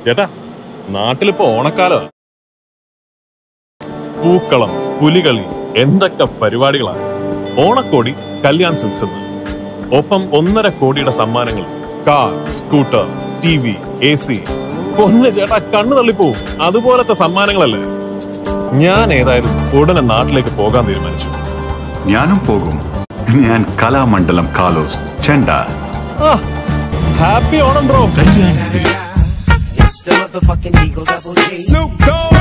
ചേട്ടാ നാട്ടിലിപ്പോ ഓണക്കാലമാണ് പൂക്കളം പുലികളി എന്തൊക്കെ പരിപാടികളാണ് ഓണക്കോടി കല്യാൺ സിൽക്സ് ഒപ്പം ഒന്നര കോടിയുടെ സമ്മാനങ്ങൾ car scooter TV AC പൊന്ന് ചേട്ടാ കണ്ണു തള്ളിപ്പോവും അതുപോലത്തെ സമ്മാനങ്ങളല്ലേ ഞാൻ ഏതായാലും ഉടനെ നാട്ടിലേക്ക് പോകാൻ തീരുമാനിച്ചു ഞാനും പോകും ഞാൻ കലാമണ്ഡലം കാലോസ് ചെണ്ട happy Onam bro The motherfucking Eagle Double G. Snoop Dogg.